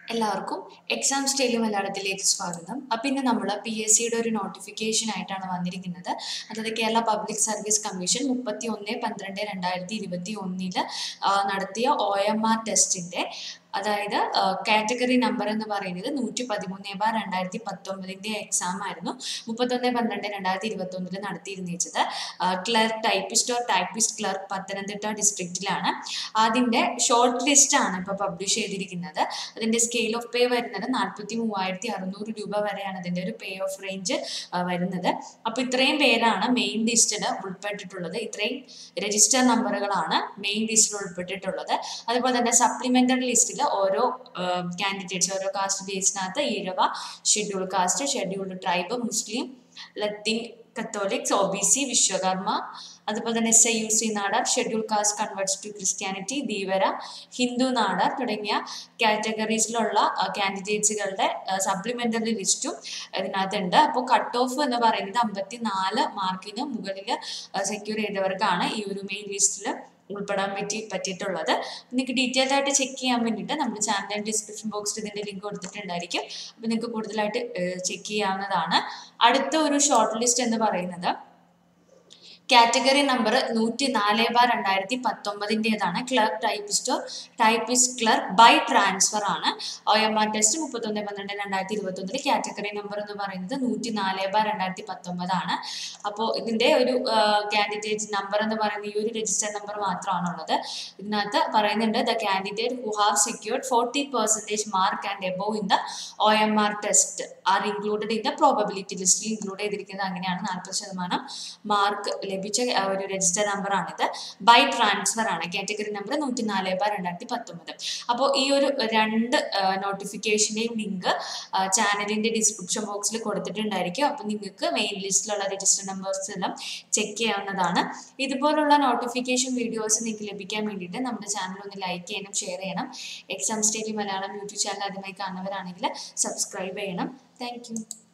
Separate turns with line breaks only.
എല്ലാവർക്കും എക്സാം സ്റ്റൈലി മലയാളത്തിലേക്ക് സ്വാഗതം അപ്പം ഇന്ന് നമ്മൾ പി എസ് സിയുടെ ഒരു നോട്ടിഫിക്കേഷൻ ആയിട്ടാണ് വന്നിരിക്കുന്നത് അതായത് കേരള പബ്ലിക് സർവീസ് കമ്മീഷൻ മുപ്പത്തി ഒന്ന് പന്ത്രണ്ട് രണ്ടായിരത്തി ഇരുപത്തി ഒന്നില് നടത്തിയ ഒ എം ആർ ടെസ്റ്റിൻ്റെ അതായത് കാറ്റഗറി നമ്പർ എന്ന് പറയുന്നത് നൂറ്റി പതിമൂന്ന് ബാർ രണ്ടായിരത്തി പത്തൊമ്പതിൻ്റെ എക്സാം ആയിരുന്നു മുപ്പത്തൊന്ന് പന്ത്രണ്ട് രണ്ടായിരത്തി ഇരുപത്തി ഒന്നിൽ നടത്തിയിരുന്നത് clerk typist or typist clerk Pathanamthitta ഡിസ്ട്രിക്റ്റിലാണ് അതിൻ്റെ ഷോർട്ട് ലിസ്റ്റ് ആണ് ഇപ്പോൾ പബ്ലിഷ് ചെയ്തിരിക്കുന്നത് അതിൻ്റെ സ്കെയിൽ ഓഫ് പേ വരുന്നത് നാൽപ്പത്തി മൂവായിരത്തി അറുന്നൂറ് രൂപ വരെയാണ് അതിൻ്റെ ഒരു പേ ഓഫ് റേഞ്ച് വരുന്നത് അപ്പോൾ ഇത്രയും പേരാണ് മെയിൻ ലിസ്റ്റിൽ ഉൾപ്പെട്ടിട്ടുള്ളത് ഇത്രയും രജിസ്റ്റർ നമ്പറുകളാണ് മെയിൻ ലിസ്റ്റിൽ ഉൾപ്പെട്ടിട്ടുള്ളത് അതുപോലെ തന്നെ സപ്ലിമെൻ്ററി ലിസ്റ്റിൽ ഓരോ കാൻഡിഡേറ്റ്സ് ഓരോ കാസ്റ്റ് ബേസിനകത്ത് Ezhava schedule caste scheduled tribe മുസ്ലിം Latin Catholics O B C Vishwakarma അതുപോലെ തന്നെ S I U C Nadar schedule caste converts to Christianity Dheevara Hindu Nadar തുടങ്ങിയ കാറ്റഗറീസിലുള്ള കാൻഡിഡേറ്റ്സുകളുടെ സപ്ലിമെൻ്ററി ലിസ്റ്റും ഇതിനകത്തുണ്ട് അപ്പോൾ കട്ട് ഓഫ് എന്ന് പറയുന്നത് അമ്പത്തി നാല് മാർക്കിന് മുകളിൽ സെക്യൂർ ചെയ്തവർക്കാണ് ഈ ഒരു മെയിൻ ലിസ്റ്റിൽ ഉൾപ്പെടാൻ പറ്റി പറ്റിയിട്ടുള്ളത് നിങ്ങൾക്ക് ഡീറ്റെയിൽ ആയിട്ട് ചെക്ക് ചെയ്യാൻ വേണ്ടിയിട്ട് നമ്മുടെ ചാനൽ ഡിസ്ക്രിപ്ഷൻ ബോക്സിൽ ഇതിൻ്റെ ലിങ്ക് കൊടുത്തിട്ടുണ്ടായിരിക്കും അപ്പോൾ നിങ്ങൾക്ക് കൂടുതലായിട്ട് ചെക്ക് ചെയ്യാവുന്നതാണ് അടുത്ത ഒരു ഷോർട്ട് ലിസ്റ്റ് എന്ന് പറയുന്നത് കാറ്റഗറി നമ്പർ നൂറ്റി നാല് ബാർ രണ്ടായിരത്തി പത്തൊമ്പതിൻ്റെതാണ് ക്ലർക്ക് ടൈപ്പിസ്റ്റോ ടൈപ്പിസ്റ്റ് ക്ലർക്ക് ബൈ ട്രാൻസ്ഫർ ആണ് ഒ എം ആർ ടെസ്റ്റ് മുപ്പത്തൊന്ന് പന്ത്രണ്ട് രണ്ടായിരത്തി ഇരുപത്തൊന്നിൽ കാറ്റഗറി നമ്പർ എന്ന് പറയുന്നത് നൂറ്റി നാല് ബാർ രണ്ടായിരത്തി പത്തൊമ്പതാണ് അപ്പോൾ ഇതിൻ്റെ ഒരു കാൻഡിഡേറ്റ് നമ്പർ എന്ന് പറയുന്നത് ഈ ഒരു രജിസ്റ്റർ നമ്പർ മാത്രമാണുള്ളത് ഇതിനകത്ത് പറയുന്നുണ്ട് the candidate who have secured forty percentage mark and above in the O M R test are included in the probability ലിസ്റ്റിൽ ഇൻക്ലൂഡ് ചെയ്തിരിക്കുന്നത് അങ്ങനെയാണ് നാൽപ്പത് ശതമാനം മാർക്ക് ലഭിച്ച ഒരു രജിസ്റ്റർ നമ്പർ ആണിത് ബൈ ട്രാൻസ്ഫർ ആണ് കാറ്റഗറി നമ്പർ നൂറ്റി നാല് ബാർ രണ്ടായിരത്തി പത്തൊമ്പത് അപ്പോൾ ഈ ഒരു രണ്ട് നോട്ടിഫിക്കേഷൻ്റെയും ലിങ്ക് ചാനലിൻ്റെ ഡിസ്ക്രിപ്ഷൻ ബോക്സിൽ കൊടുത്തിട്ടുണ്ടായിരിക്കും അപ്പോൾ നിങ്ങൾക്ക് മെയിൻ ലിസ്റ്റിലുള്ള രജിസ്റ്റർ നമ്പേഴ്സ് എല്ലാം ചെക്ക് ചെയ്യാവുന്നതാണ് ഇതുപോലുള്ള നോട്ടിഫിക്കേഷൻ വീഡിയോസ് നിങ്ങൾക്ക് ലഭിക്കാൻ വേണ്ടിയിട്ട് നമ്മുടെ ചാനൽ ഒന്ന് ലൈക്ക് ചെയ്യണം ഷെയർ ചെയ്യണം exam study Malayalam YouTube channel ആദ്യമായി കാണുന്നവരാണെങ്കിൽ സബ്സ്ക്രൈബ് ചെയ്യണം താങ്ക്